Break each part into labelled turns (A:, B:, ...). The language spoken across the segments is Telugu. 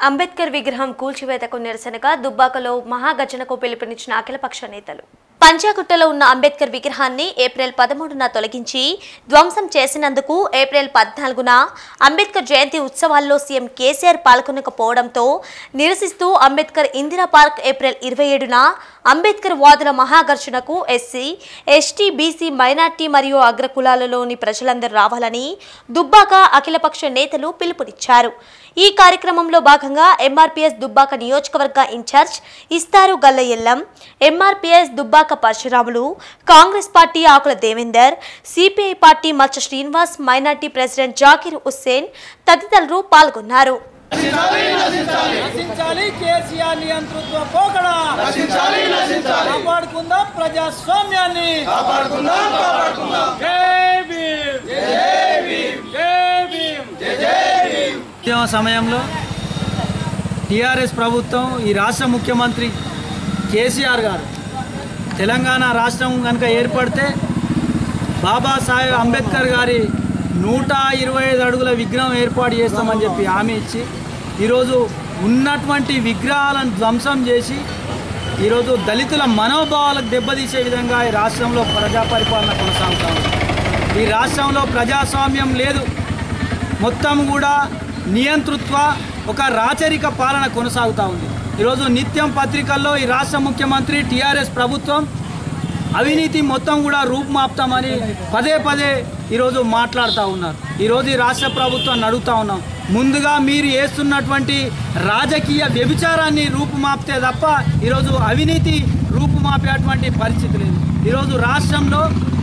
A: అంబేద్కర్ విగ్రహం కూల్చివేతకు నిరసనగా దుబ్బాకలో మహాగర్జనకు పిలుపునిచ్చిన అఖిలపక్ష నేతలు పంచాగుట్టలో ఉన్న అంబేద్కర్ విగ్రహాన్ని ఏప్రిల్ పదమూడున తొలగించి ధ్వంసం చేసినందుకు ఏప్రిల్ పద్నాలుగున అంబేద్కర్ జయంతి ఉత్సవాల్లో సీఎం కేసీఆర్ పాల్గొనకపోవడంతో నిరసిస్తూ అంబేద్కర్ ఇందిరా పార్క్ ఏప్రిల్ ఇరవై ఏడున అంబేద్కర్ వాదుల మహాగర్జనకు ఎస్సీ ఎస్టీ బీసీ మైనార్టీ మరియు అగ్రకులాలలోని ప్రజలందరూ రావాలని దుబ్బాక అఖిలపక్ష నేతలు పిలుపునిచ్చారు ఈ కార్యక్రమంలో భాగంగా ఎంఆర్పీఎస్ దుబ్బాక నియోజకవర్గ ఇన్ఛార్జ్ ఇస్తారు గల్లయ్యల్లం MRPS Dubbaka Parashuramulu Congress party Akula Devender CPI party Maccha Srinivas minority president Zakir Hussain తదితరులు పాల్గొన్నారు
B: నశించాలి కేసీఆర్ నియంతృత్వ పోకడ
C: నశించాలి నశించాలి
B: కాపాడుకుందాం ప్రజాస్వామ్యాన్ని
C: కాపాడుకుందాం కాపాడుకుందాం
B: జై భీమ్ జై భీమ్ జై భీమ్ ఉద్యమ సమయంలో టిఆర్ఎస్ ప్రభుత్వం ఈ రాష్ట్ర ముఖ్యమంత్రి కేసీఆర్ గారు తెలంగాణ రాష్ట్రం కనుక ఏర్పడితే బాబాసాహెబ్ అంబేద్కర్ గారి నూట ఇరవై ఐదు అడుగుల విగ్రహం ఏర్పాటు చేస్తామని చెప్పి హామీ ఇచ్చి ఈరోజు ఉన్నటువంటి విగ్రహాలను ధ్వంసం చేసి ఈరోజు దళితుల మనోభావాలకు దెబ్బతీసే విధంగా ఈ రాష్ట్రంలో ప్రజా పరిపాలన కొనసాగుతా ఉంది ఈ రాష్ట్రంలో ప్రజాస్వామ్యం లేదు మొత్తం కూడా నియంతృత్వ ఒక రాచరిక పాలన కొనసాగుతూ ఉంది ఈరోజు నిత్యం పత్రికల్లో ఈ రాష్ట్ర ముఖ్యమంత్రి టీఆర్ఎస్ ప్రభుత్వం అవినీతి మొత్తం కూడా రూపుమాపుతామని పదే పదే ఈరోజు మాట్లాడుతూ ఉన్నారు ఈరోజు ఈ రాష్ట్ర ప్రభుత్వాన్ని అడుగుతా ఉన్నాం ముందుగా మీరు వేస్తున్నటువంటి రాజకీయ వ్యభిచారాన్ని రూపుమాపితే తప్ప ఈరోజు అవినీతి రూపుమాపేటువంటి పరిస్థితి లేదు ఈరోజు రాష్ట్రంలో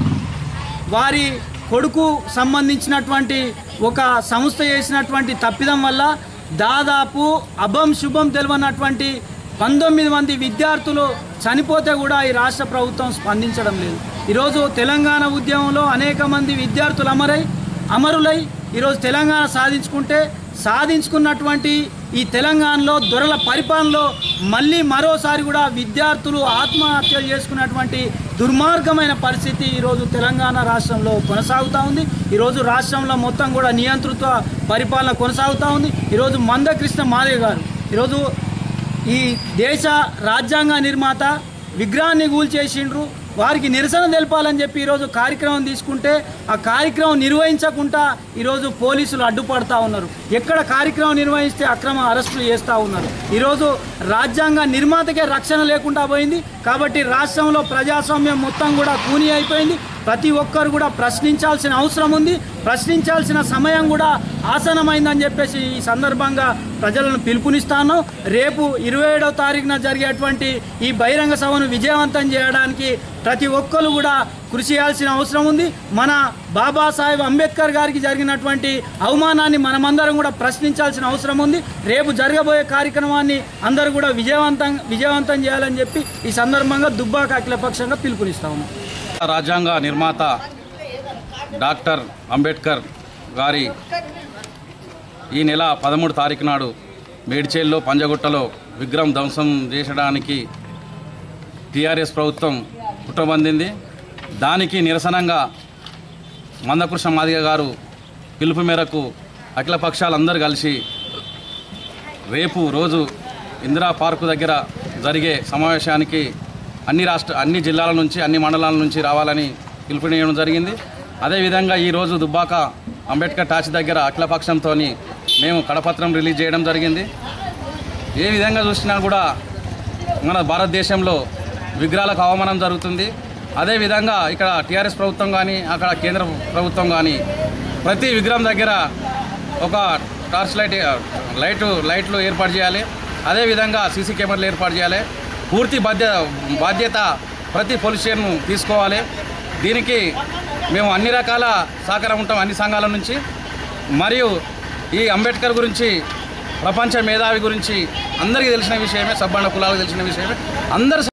B: వారి కొడుకు సంబంధించినటువంటి ఒక సంస్థ చేసినటువంటి తప్పిదం వల్ల దాదాపు అభం శుభం తెలియనటువంటి పంతొమ్మిది మంది విద్యార్థులు చనిపోతే కూడా ఈ రాష్ట్ర ప్రభుత్వం స్పందించడం లేదు ఈరోజు తెలంగాణ ఉద్యమంలో అనేక మంది విద్యార్థులు అమరై అమరులై ఈరోజు తెలంగాణ సాధించుకుంటే సాధించుకున్నటువంటి ఈ తెలంగాణలో దొరల పరిపాలనలో మళ్ళీ మరోసారి కూడా విద్యార్థులు ఆత్మహత్యలు చేసుకున్నటువంటి దుర్మార్గమైన పరిస్థితి ఈరోజు తెలంగాణ రాష్ట్రంలో కొనసాగుతూ ఉంది ఈరోజు రాష్ట్రంలో మొత్తం కూడా నియంతృత్వ పరిపాలన కొనసాగుతూ ఉంది ఈరోజు మందకృష్ణ మాదే గారు ఈరోజు ఈ దేశ రాజ్యాంగ నిర్మాత విగ్రహాన్ని కూల్చేసిండ్రు వారికి నిరసన తెలపాలని చెప్పి ఈరోజు కార్యక్రమం తీసుకుంటే ఆ కార్యక్రమం నిర్వహించకుండా ఈరోజు పోలీసులు అడ్డుపడతా ఉన్నారు ఎక్కడ కార్యక్రమం నిర్వహిస్తే అక్రమ అరెస్టులు చేస్తూ ఉన్నారు ఈరోజు రాజ్యాంగ నిర్మాతకే రక్షణ లేకుండా పోయింది కాబట్టి రాష్ట్రంలో ప్రజాస్వామ్యం మొత్తం కూడా కూని అయిపోయింది ప్రతి ఒక్కరు కూడా ప్రశ్నించాల్సిన అవసరం ఉంది ప్రశ్నించాల్సిన సమయం కూడా ఆసనమైందని చెప్పేసి ఈ సందర్భంగా ప్రజలను పిలుపునిస్తాను రేపు ఇరవై ఏడవ తారీఖున జరిగేటువంటి ఈ బహిరంగ సభను విజయవంతం చేయడానికి ప్రతి ఒక్కరు కూడా కృషి చేయాల్సిన అవసరం ఉంది మన బాబాసాహెబ్ అంబేద్కర్ గారికి జరిగినటువంటి అవమానాన్ని మనమందరం కూడా ప్రశ్నించాల్సిన అవసరం ఉంది రేపు జరగబోయే కార్యక్రమాన్ని అందరూ కూడా విజయవంతం విజయవంతం చేయాలని చెప్పి ఈ సందర్భంగా దుబ్బాక అఖిలపక్షంగా పిలుపునిస్తా ఉన్నాం
D: రాజ్యాంగ నిర్మాత డాక్టర్ అంబేద్కర్ గారి ఈ నెల పదమూడు తారీఖు నాడు మేడ్చేల్లో పంజగుట్టలో విగ్రహం ధ్వంసం చేసడానికి టీఆర్ఎస్ ప్రభుత్వం కుట్రబందింది దానికి నిరసనంగా మందకృష్ణ మాదిగ గారు పిలుపు మేరకు అఖిల పక్షాలందరూ కలిసి రేపు రోజు ఇందిరా పార్కు దగ్గర జరిగే సమావేశానికి అన్ని రాష్ట్ర అన్ని జిల్లాల నుంచి అన్ని మండలాల నుంచి రావాలని పిలుపునియడం జరిగింది అదేవిధంగా ఈరోజు దుబ్బాక అంబేద్కర్ టాచ్ దగ్గర అఖిలపక్షంతో మేము కడపత్రం రిలీజ్ చేయడం జరిగింది ఏ విధంగా చూసినా కూడా మన భారతదేశంలో విగ్రహాలకు అవమానం జరుగుతుంది అదేవిధంగా ఇక్కడ టీఆర్ఎస్ ప్రభుత్వం కానీ అక్కడ కేంద్ర ప్రభుత్వం కానీ ప్రతి విగ్రహం దగ్గర ఒక టార్చ్ లైట్ లైట్ లైట్లు ఏర్పాటు చేయాలి అదేవిధంగా సీసీ కెమెరాలు ఏర్పాటు చేయాలి పూర్తి బాధ్యత బాధ్యత ప్రతి పోలీస్ స్టేషన్ తీసుకోవాలి దీనికి మేము అన్ని రకాల సహకారం ఉంటాం అన్ని సంఘాల నుంచి మరియు ఈ అంబేద్కర్ గురించి ప్రపంచ మేధావి గురించి అందరికీ తెలిసిన విషయమే సబ్బండ కులాలకు తెలిసిన విషయమే అందరు